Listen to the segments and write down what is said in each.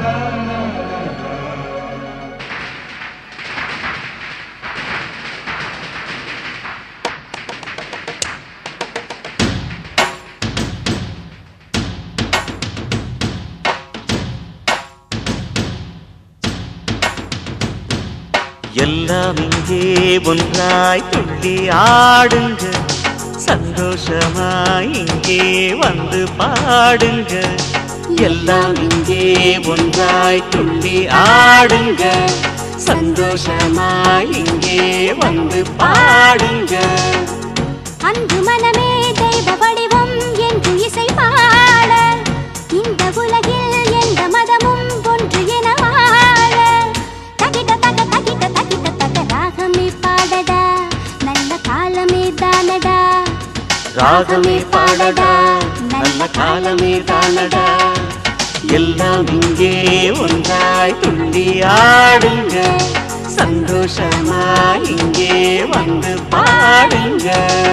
எல்லாம் இங்கே ஒன்றாய் துள்ளி ஆடுங்க சந்தோஷமாய் இங்கே வந்து பாடுங்க எல்லாம் இங்கே ஒன்றாய் துள்ளி ஆடுங்க சந்தோஷமாய் இங்கே வந்து பாடுங்க அன்பு மனமே தெய்வ வடிவம் என்று இசை பாட இந்த உலகில் எந்த மதமும் ஒன்று என வாழ தகிட தக தகிட தகிட தக ராகமே பாடடா நல்ல காலமே தானடா ராகமே பாடடா நல்ல காலமே தானடா எல்லாம் இங்கே ஒன்றாய் துள்ளி ஆடுங்க சந்தோஷமாய் இங்கே வந்து பாடுங்க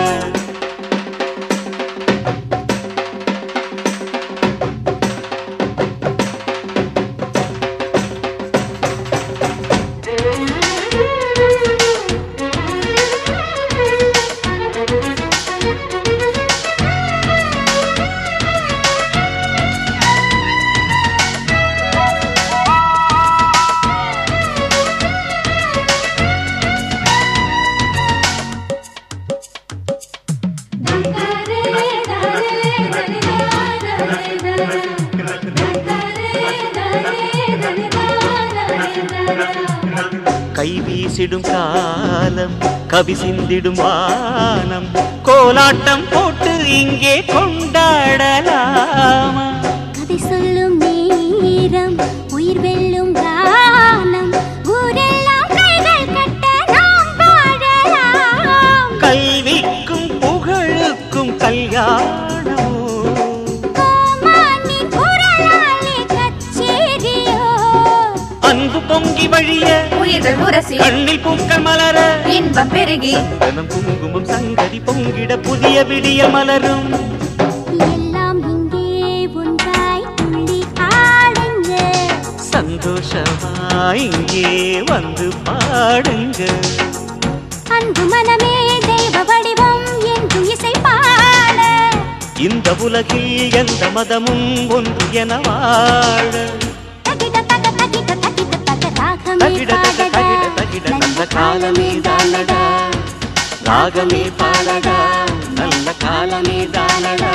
கை வீசிடும் காலம் கவி சிந்திடும் வானம் கோலாட்டம் போட்டு இங்கே கொண்டாடலாமா கதை சொல்லும் நேரம் உயிர் வெல்லும் கானம் ஊரெல்லாம் கைகள் கட்ட நாம் வாழலாம் கல்விக்கும் புகழுக்கும் கல்யாணமோ கோமானின் குரலாலே கச்சேரியோ அன்பு பொங்கி வழிய உயிர்கள் உரசி கண்ணில் பூக்கள் மலர இன்பம் பெருகி தினம் குங்குமம் சங்கதி பொங்கிட புதிய விடிய மலரும் எல்லாம் இங்கே ஒன்றாய் துள்ளி ஆடுங்க சந்தோஷமா இங்கே வந்து பாடுங்க அன்பு மனமே தெய்வ வடிவம் என்று இசை பாட இந்த உலகில் எந்த மதமும் ஒன்று என வாழ தகிட தக தகிட தகிட தக ராகமே தகிட தக தகிட தகிட நல்ல காலமே தானடா ராகமே பாடடா நல்ல காலமே தானடா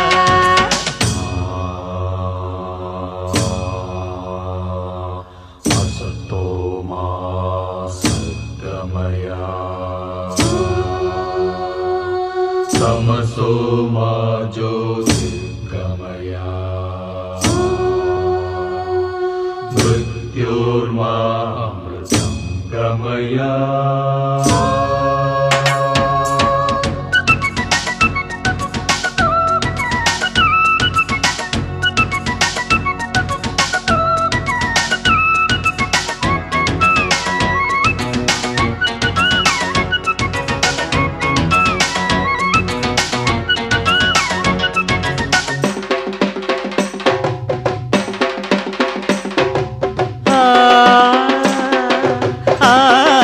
असतो मा सद्गमया तमसो मा ज्योतिर्गमया मृत्योर्मा अमृतं गमया ஆ, ஆ,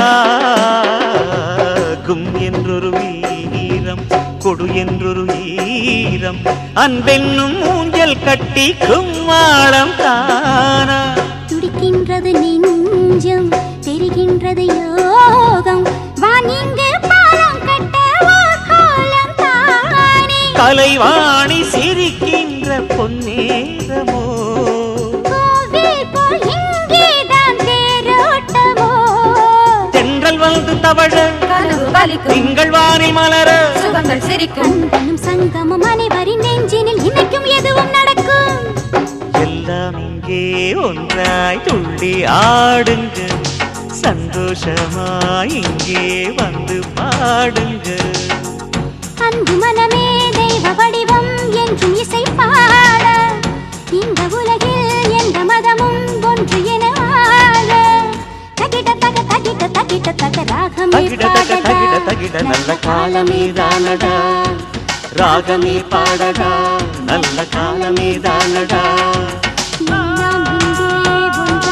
கும் என்றொரு வீரம் கொடு என்றொரு ஈரம் அன்பென்னும் ஊஞ்சல் கட்டி கும்மாளம் தானா துடிக்கின்றது நெஞ்சம் தெரிகின்றது யோகம் வானிங்கு பாலம் கட்ட ஓர் கோலம் தானே கலைவாணி சிரிக்கின்ற பொன்னேரமோ கோவில் போல் இங்கேதான் தேரோட்டமோ தென்றல் வந்து தவழ கனவு வலிக்கும் திங்கள் வாரி மலர சுகங்கள் சிரிக்கும் அன்பனும் சங்கமும் அனைவரின் நெஞ்சினில் இன்னைக்கும் எதுவும் நடக்கும் எல்லாம் இங்கே ஒன்றாய் துள்ளி ஆடுங்க சந்தோஷமாய் இங்கே வந்து பாடுங்க அன்பு மனமே தெய்வ வடிவம் என்றும் இசை பாட இந்த உலகில் எந்த மதமும் ஒன்று என வாழ தகிட தக தகிட தகிட தக ராகமே தகிட தக தகிட தகிட நல்ல காலமே தானடா ராகமே பாடடா நல்ல காலமே தானடா எல்லாம் இங்கே ஒன்றாய்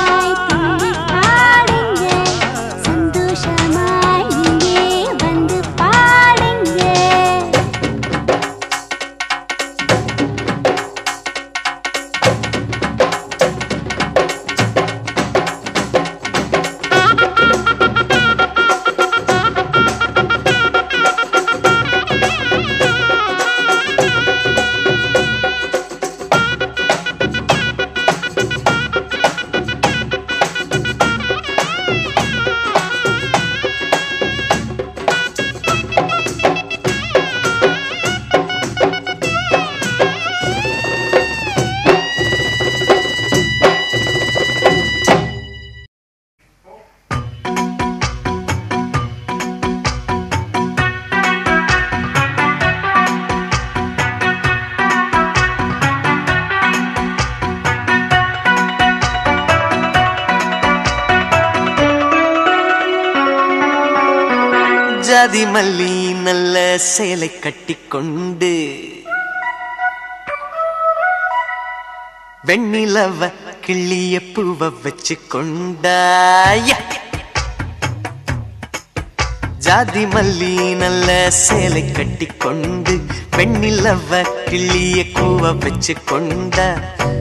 ஜாதி மல்லி நல்ல சேலை கட்டிக்கொண்டு வெண்ணிலவ கிள்ளிய பூவ வச்சு கொண்டாய ஜாதி மல்லி நல்ல சேலை கட்டிக்கொண்டு வெண்ணிலவ கிள்ளிய கூவ வச்சு கொண்டா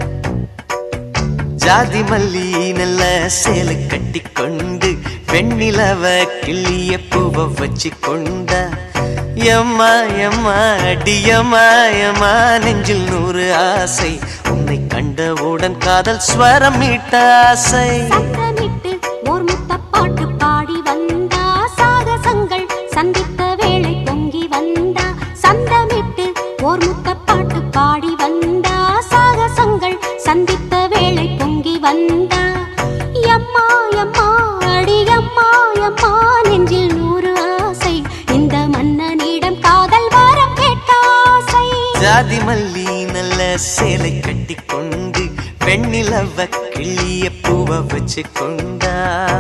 ஜாதி மல்லி நல்ல சேலை கட்டிக்கொண்டு வெண்ணிலவ கிள்ளிய பூவ வச்சு கொண்டா எம்மா எம்மா அடியம்மா எம்மா நெஞ்சில் நூறு ஆசை உன்னை கண்டவுடன் காதல் ஸ்வரம் மீட்ட ஆசை சத்தமிட்டு ஓர் முத்தப்பாட்டு பாடி வந்தா சாகசங்கள் சந்தித்த வேளை பொங்கி வந்தா சந்தமிட்டு ஓர் முத்தப்பாட்டு பாடி வந்தா சாகசங்கள் சந்தித்த வேளை பொங்கி வந்தா எம்மா எம்மா அடியம்மா எம்மா நெஞ்சில் நூறு ஆசை இந்த மன்னனிடம் காதல் வாரம் கேட்ட ஆசை ஜாதி மல்லி நல்ல சேலை கட்டிக்கொண்டு வெண்ணிலவ கிள்ளிய பூவ வச்சு கொண்டா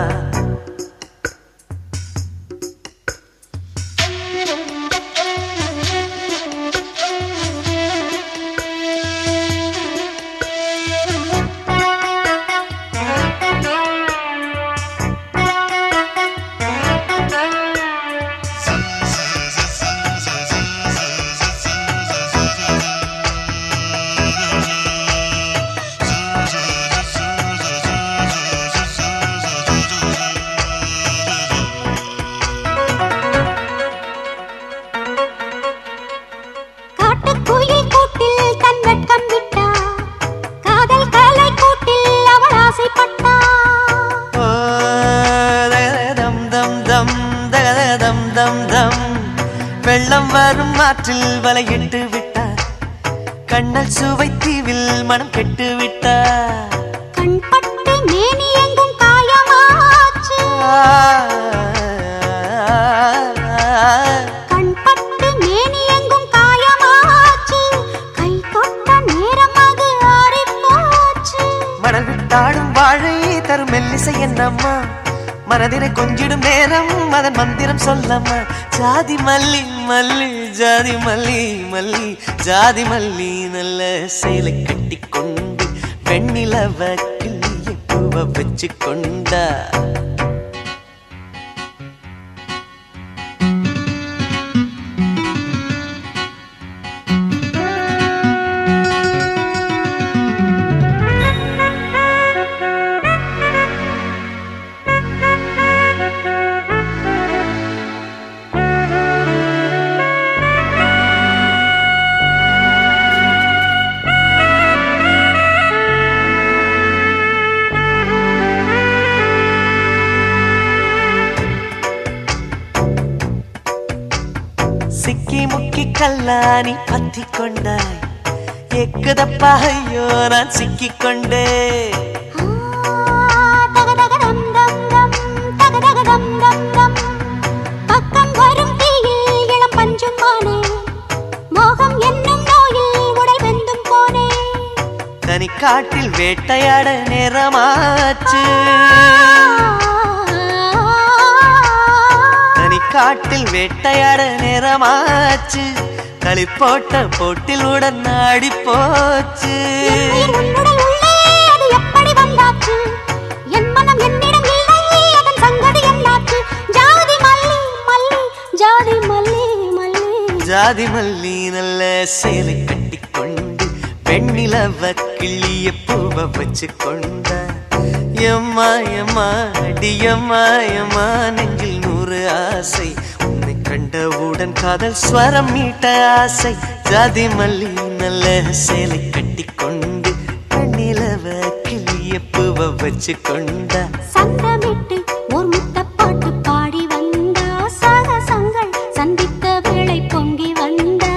காட்டுக்குயில் கூட்டில் தன் வெட்கம் விட்டா காதல் கலை கூட்டில் அவள் ஆசைப்பட்டா ஓ, தகதம் தம் தம் தகதம் தம் தம் வெள்ளம் வரும் ஆற்றில் வலையிட்டு விட்டார் கண்ணல் சுவை தீவில் மனம் கெட்டு விட்டார் கண்பட்டு மேனி எங்கும் காயமாச்சு கண்பட்டு மேனி எங்கும் காயமாச்சு கை தொட்ட நேரம் அது ஆறிப்போச்சு மணல் விட்டாடும் வாழை தரும் மெல்லிசை என்னம்மா மனதினை கொஞ்சிடும் நேரம் அதன் மந்திரம் சொல்லம்மா ஜாதி மல்லி மல்லி ஜாதி மல்லி மல்லி ஜாதி மல்லி நல்ல சேலை கட்டி கொண்டு வெண்ணிலவ கிள்ளிய பூவ வச்சு கொண்டா சிக்கி முக்கி கல்லானி பத்தி கொண்டாய் எக்குதப்பா ஐயோ நான் சிக்கிக் கொண்டே தகதகதம் தம் தம் தகதகதம் தம் தம் பக்கம் வரும் தீயில் இளம் பஞ்சும் மானே மோகம் என்னும் நோயில் உடல் வெந்தும் போனே தனி காட்டில் வேட்டையாட நேரமாச்சு தனி காட்டில் வேட்டையாட நேரமாச்சு களி போட்ட போட்டில் உடன் நாடி போச்சு என் உயிர் உன்னுடல் உள்ளே அது எப்படி வந்தாச்சு என் மனம் என்னிடம் இல்லை அதன் சங்கதி என்னாச்சு ஜாதி மல்லி மல்லி ஜாதி மல்லி மல்லி ஜாதி மல்லி நல்ல சேலை கட்டி கொண்டு வெண்ணிலவ கிள்ளிய பூவ வச்சு கொண்ட எம்மா எம்மா அடியம்மா எம்மா நெஞ்சில் நூறு ஆசை உன்னை கண்டவுடன் காதல் ஸ்வரம் மீட்ட ஆசை ஜாதி மல்லி நல்ல சேலை கட்டி கொண்டு வெண்ணிலவ கிள்ளிய பூவ வச்சு கொண்டா சந்தமிட்டு ஓர் முத்தப்பாட்டு பாடி வந்தா சாகசங்கள் சந்தித்த வேளை பொங்கி வந்தா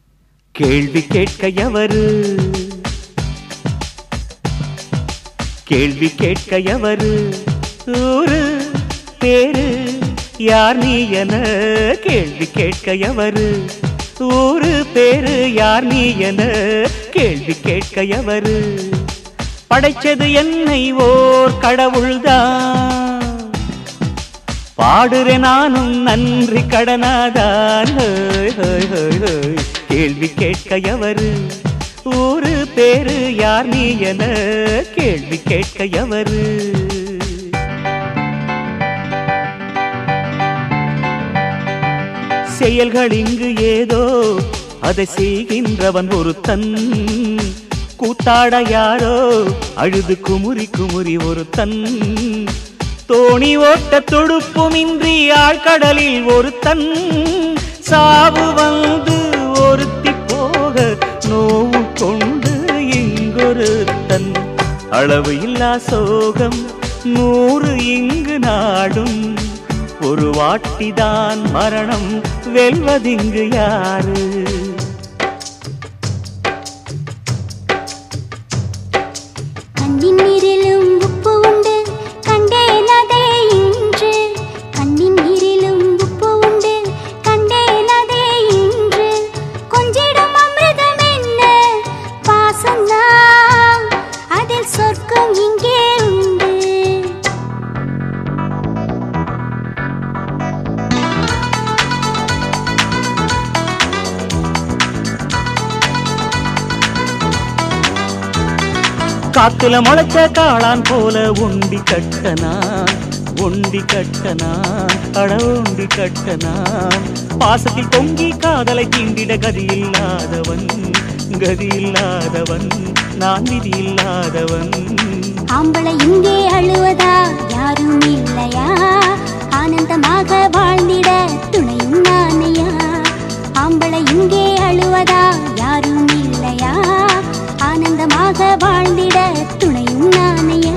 கேள்வி கேட்க எவரு கேள்வி கேட்க எவரு ஊரு பேரு யார் நீ என கேள்வி கேட்க எவரு ஊரு பேரு யார் நீ என கேள்வி கேட்க எவரு படைச்சது என்னை ஓர் கடவுள்தான் பாடுறேன் நானும் நன்றி கடனாதான் ஹோய், ஹோய், ஹோய், ஹோய். கேள்வி கேட்க எவரு ஊரு பேரு யார் நீ என கேள்வி கேட்க எவரு செயல்கள் இங்கு ஏதோ அதை செய்கின்றவன் ஒருத்தன் கூத்தாட யாரோ அழுது குமுறி குமுறி ஒருத்தன் தோணி ஓட்ட துடுப்புமின்றி ஆழ்கடலில் ஒருத்தன் சாவு வந்து ஒருத்தி போக நோவு கொண்டு இங்கொருத்தன் அளவு இல்லா சோகம் நூறு இங்கு நாடும் ஒரு வாட்டிதான் மரணம் வெல்வதிங்கு யாரு கண்ணின் நீரிலும் உப்பு உண்டு கண்டேன் அதை இன்று கண்ணின் நீரிலும் உப்பு உண்டு கண்டேன் அதை இன்று கொஞ்சிடும் அமிர்தம் என்ன பாசம்தான் அதில் சொர்க்கம் இங்கே உண்டு காத்துல முளைச்ச காளான் போல ஒண்டி கட்டனான் ஒண்டி கட்டனான் அட ஒண்டி கட்டனான் பாசத்தில் பொங்கி காதலை தீண்டிட கதி இல்லாதவன் கதி இல்லாதவன் நான் விதி இல்லாதவன் ஆம்பளை இங்கே அழுவதா யாரும் இல்லையா ஆனந்தமாக வாழ்ந்திட துணையும் நானையா ஆம்பளை இங்கே அழுவதா யாரும் இல்லையா ஆனந்தமாக வாழ்ந்திட துணையும் நானையா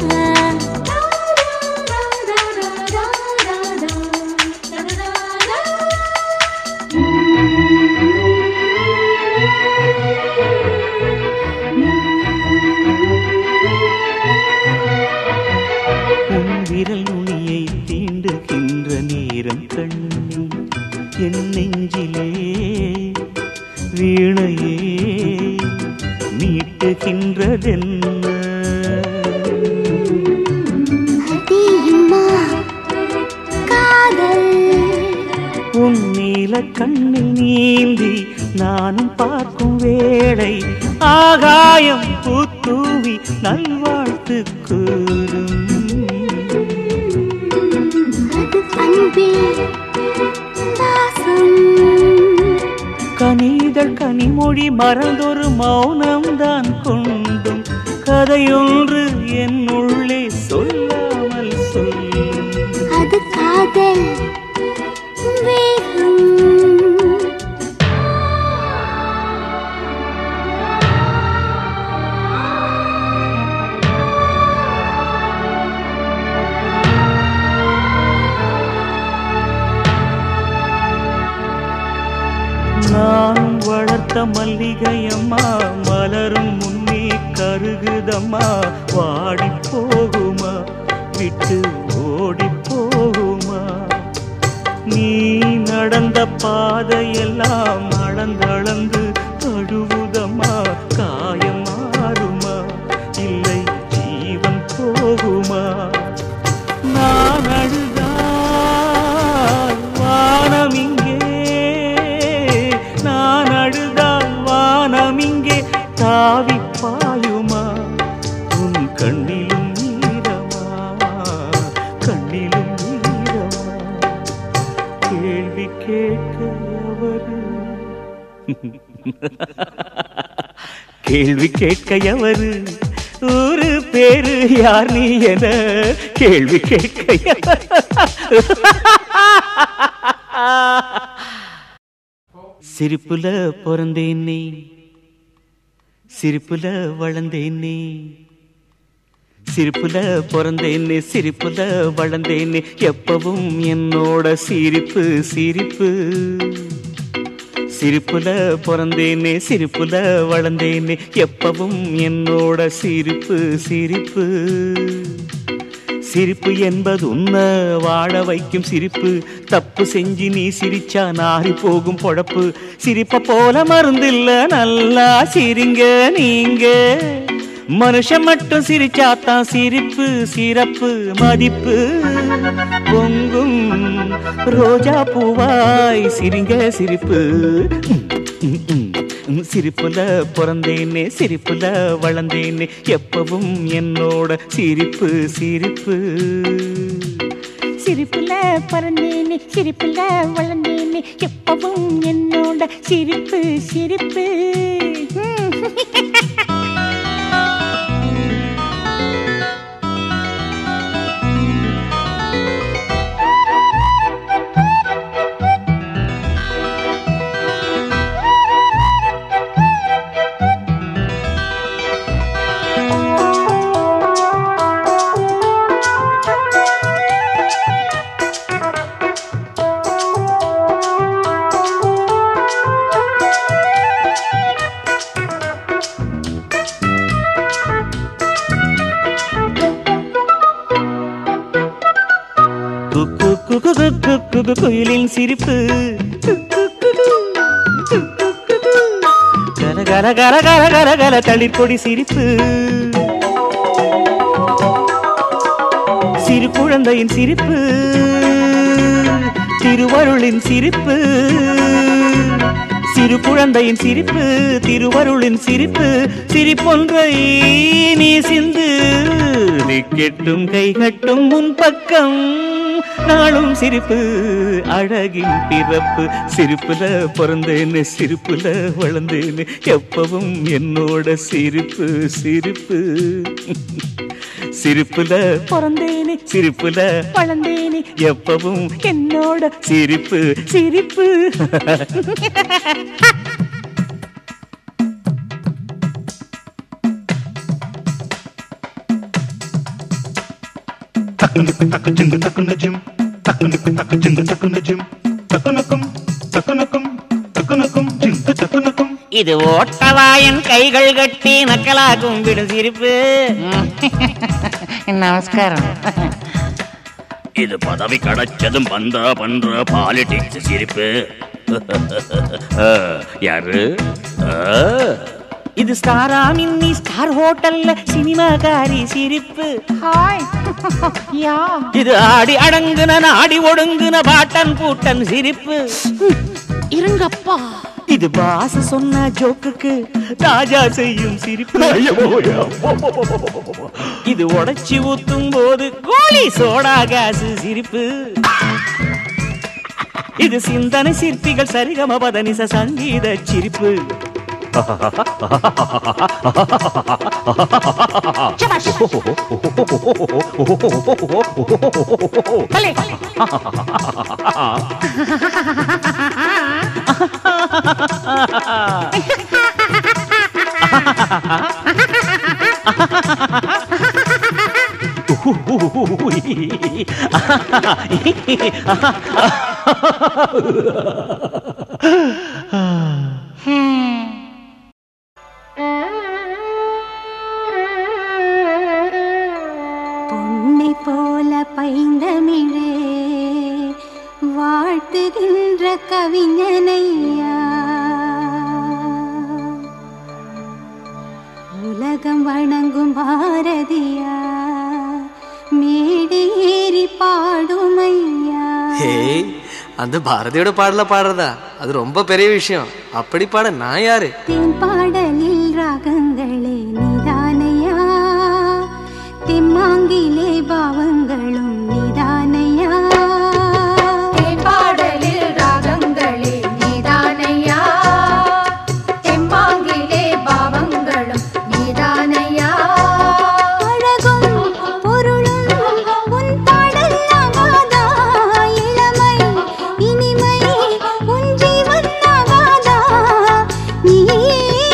உன் விரல் நுனியை தீண்டுகின்ற நேரம் கண்ணி என் நெஞ்சிலே வீணையே மீட்டுகின்றதென்ன அதிகமா காதல் உன் நீல கண்ணில் நீந்தி நானும் பார்க்கும் வேளை ஆகாயம் பூத்தூவி நல்வாழ்த்து கூறும் அது அன்பில் வாசம் கனிதழ் கனிமொழி மறந்தொரு மௌனம்தான் கொண்டும் கதையொன்று என் உள்ளே சொல்லாமல் சொல்லும் அது காதல் வேகம் நான் வளர்த்த மல்லிகையம்மா மலரும் முன்னே கருகுதம்மா வாடி போகுமா விட்டு ஓடி போகுமா நீ நடந்த பாதையெல்லாம் அளந்தளந்து தழுவுதம்மா காயம் மாறுமா இல்லை ஜீவன் போகுமா நான் அழுதால் வானம் இங்கே நான் அழுதால் வானம் இங்கே தாவி பாயுமா உன் கண்ணிலும் நீரமா கண்ணிலும் நீரமா கேள்வி கேட்க எவரு கேள்வி கேட்க எவரு ஊரு பேரு யார் நீ என கேள்வி கேட்க எவரு? சிரிப்புல பிறந்தேன் நீ சிரிப்புல வளர்ந்தேன் நீ சிரிப்புல பிறந்தேன்னு சிரிப்புல வளர்ந்தேன்னு எப்பவும் என்னோட சிரிப்பு சிரிப்பு சிரிப்புல பிறந்தேனே சிரிப்புல வளர்ந்தேனே எப்பவும் என்னோட சிரிப்பு சிரிப்பு சிரிப்பு என்பது உன்ன வாழ வைக்கும் சிரிப்பு தப்பு செஞ்சு நீ சிரிச்சா நாரி போகும் பொழப்பு சிரிப்ப போல மருந்தில்ல நல்லா சிரிங்க நீங்க மனுஷன் மட்டும் சிரிச்சாத்தான் சிரிப்பு சிறப்பு மதிப்பு பொங்கும் ரோஜா பூவாய் சிரிங்க சிரிப்பு ம், ம், ம். சிரிப்புல பிறந்தேனே சிரிப்புல வளர்ந்தேனே எப்பவும் என்னோட சிரிப்பு சிரிப்பு சிரிப்புல பிறந்தேனே சிரிப்புல வளர்ந்தேனே எப்பவும் என்னோட சிரிப்பு சிரிப்பு குக்கு குக்கு குக்கு குக்கு குயிலின் சிரிப்பு கல கல கல கல கல கல தளிர்கொடி சிரிப்பு சிறு குழந்தையின் சிரிப்பு திருவருளின் சிரிப்பு சிறு குழந்தையின் சிரிப்பு திருவருளின் சிரிப்பு சிரிப்பொன்றை நீ சிந்து கெட்டும் கை கட்டும் முன் பக்கம் நாளும் சிரிப்பு அழகின் பிறப்பு சிரிப்புல பிறந்தேன்னு சிரிப்புல வளர்ந்தேன்னு எப்பவும் என்னோட சிரிப்பு சிரிப்பு சிரிப்புல பிறந்தேனே சிரிப்புல வளர்ந்தேனே எப்பவும் என்னோட சிரிப்பு சிரிப்பு తక్కునకు తక్కు చింగు తక్కున జిమ్ తక్కునకు తక్కు చింగు తక్కున జిమ్ తక్కునకం తక్కునకం తక్కునకం జింగు తక్కునకం இது ஓட்டவாயன் கைகள் கட்டி நக்கலாகும் விடும் சிரிப்பு நமஸ்காரம் இது பதவி கிடைச்சதும் பண்ற பண்ற பாலிடிக்ஸ் சிரிப்பு ஆ, யாரு ஆ, இது ஸ்டாரா மின்னி ஸ்டார் ஹோட்டல்ல சினிமாக்காரி சிரிப்பு ஹாய் யா இது ஆடி அடங்குன நாடி ஒடுங்குன பாட்டன் பூட்டன் சிரிப்பு இருங்கப்பா இது பாச சொன்ன ஜோக்குக்கு ராஜா செய்யும் சிரிப்பு இது உடைச்சி ஊத்தும் போது கோழி சோடா காசு சிரிப்பு இது சிந்தனை சிற்பிகள் சரிகம பதனிச சங்கீத சிரிப்பு பொன்னை போல பைந்தமிழே வாழ்த்துகின்ற கவிஞனையா உலகம் வணங்கும் பாரதியா மேடு ஏறி பாடுமையா ஏய் அந்த பாரதியோட பாடல பாடுறதா அது ரொம்ப பெரிய விஷயம் அப்படி பாட நான் யாரு தென் பாடலில் ராகங்களே நிதானையா தெம்மாங்கிலே பாவங்களும் நிதானையா பாடலில் ராகங்களே நீதானையா தெம்மாங்கிலே பாவங்களும் நீதானையா அழகும் பொருளும் உன் பாடல் ஆகாதா இளமை இனிமை உன் ஜீவன் ஆகாதா நீயே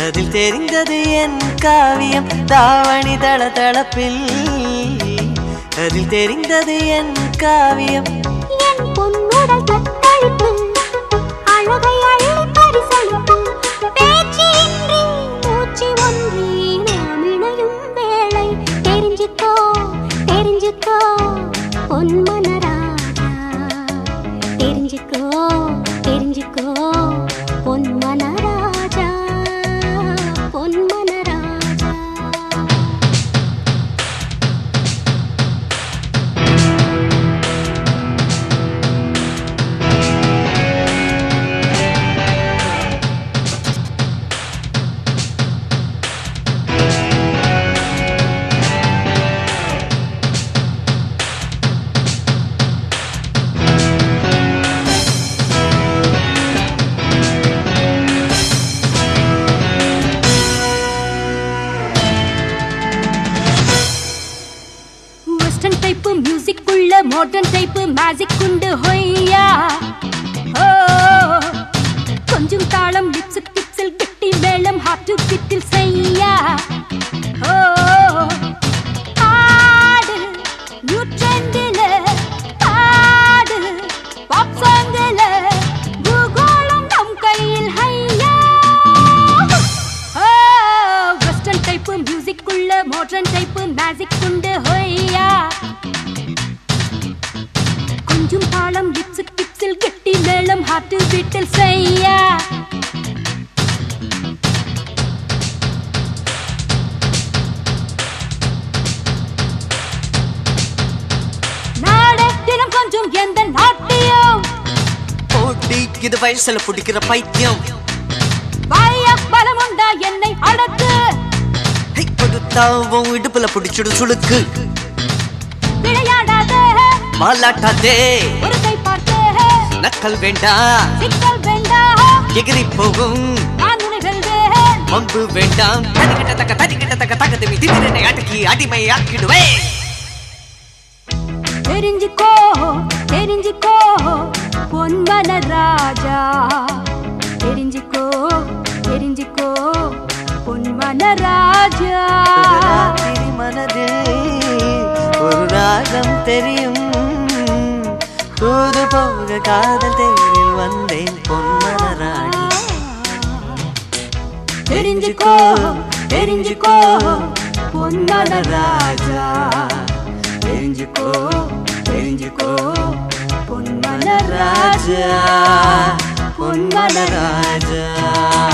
அதில் தெரிந்தது என் காவியம் தாவணி தள தளப்பில் அதில் தெரிந்தது என் காவியம் என் பொன்னுடல் தத்தளிப்பு அழகை அள்ளி பரிசளிப்பு பேச்சின்றி மூச்சு ஒன்றி நாம் இணையும் வேளை தெரிஞ்சுக்கோ தெரிஞ்சுக்கோ பொன்மனராஜா தெரிஞ்சுக்கோ தெரிஞ்சுக்கோ பொன்மனராஜா பொன்மனராஜா வெஸ்டர்ன் டைப் மியூசிக் உள்ள மாடர்ன் டைப் மேஜிக் உண்டு ஹொய்யா ஓ கொஞ்சம் தாளம் லிப்ஸ் டிப்ஸில் கெட்டி மேளம் ஹார்ட் பிட்டில் செய்யா ஓ ஆடு நியூ ட்ரெண்டில் ஆடு பாப் சாங்கில் பூகோளம் நம் கையில் ஹையா வெஸ்டர்ன் டைப் மியூசிக் உள்ள மாடர்ன் டைப் மேஜிக் உண்டு ஹொய்யா கொஞ்சம் தாளம் லிப்ஸ் டிப்ஸில் கெட்டி மேளம் ஹார்ட் பீட்டில் செய்யா நாடே தினம் கொஞ்சம் எந்த நாட்டியம் போட்டி இது வயசுல பிடிக்கிற பைத்தியம் வாய பலமுண்டா என்னை அடக்கு ஹை, கொடுத்தா உன் இடுப்புல பிடிச்சிடும் சுளுக்கு விளையாடாத மாலாட்டாதே ஒரு கை பார்த்து நக்கல் வேண்டாம் சிக்கல் வேண்டாம் எகிரி போகும் நான் உன்னை வெல்வேன் வம்பு வேண்டாம் தனிக்கிட்ட தக்க தனிக்கிட்ட தக்க தக்கத்தை திடீரெனை அடக்கி அடிமை ஆக்கிடுவேன் தெரிஞ்சுக்கோ தெரிஞ்சுக்கோ பொன்மன ராஜா தெரிஞ்சுக்கோ தெரிஞ்சுக்கோ பொன்மன ராஜா ராத்திரி மனதில் ஒரு ராகம் தெரியும் தூது போக காதல் தேரில் வந்தேன் பொன்மனராணி தெரிஞ்சுக்கோ தெரிஞ்சுக்கோ பொன்மன ராஜா தெரிஞ்சுக்கோ தெரிஞ்சுக்கோ பொன்மன ராஜா பொன்மனராஜா